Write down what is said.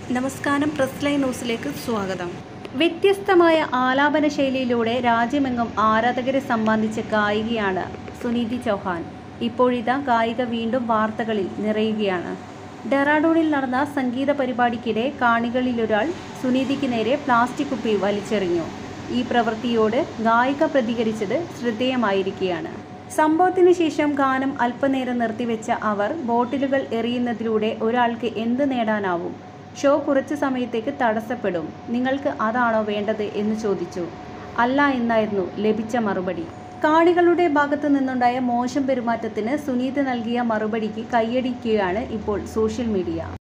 നമസ്കാരം press line ന്യൂസിലേക്ക് സ്വാഗതം വ്യത്യസ്തമായ ആലാപന ശൈലിയിലൂടെ രാജ്യമെങ്ങും ആരാധകരെ സമ്മാനിച്ച ഗായികയാണ് സുനിധി ചൗഹാൻ ഇപ്പോഴിതാ ഗായിക വീണ്ടും വാർത്തകളിൽ നിറയുകയാണ് ഡെറാഡൂണിൽ നടന്ന സംഗീത പരിപാടിക്കിടെ കാണികളിലൊരാൾ സുനിധിക്ക് നേരെ പ്ലാസ്റ്റിക് കുപ്പി വലിച്ചെറിഞ്ഞു ഈ പ്രവൃത്തിയോട് ഗായിക പ്രതികരിച്ചത് ശ്രദ്ധേയമായിരിക്കുകയാണ് സംഭവത്തിന് ശേഷം ഗാനം അല്പനേരം നിർത്തിവെച്ച അവർ ബോട്ടിലുകൾ എറിയുന്നതിലൂടെ ഒരാൾക്ക് എന്ത് നേടാനാവും ഷോ കുറച്ച് സമയത്തേക്ക് തടസ്സപ്പെടും നിങ്ങൾക്ക് അതാണോ വേണ്ടത് എന്ന് ചോദിച്ചു അല്ല എന്നായിരുന്നു ലഭിച്ച മറുപടി കാണികളുടെ ഭാഗത്തു നിന്നുണ്ടായ മോശം പെരുമാറ്റത്തിന് സുനീത് നൽകിയ മറുപടിക്ക് കൈയടിക്കുകയാണ് ഇപ്പോൾ സോഷ്യൽ മീഡിയ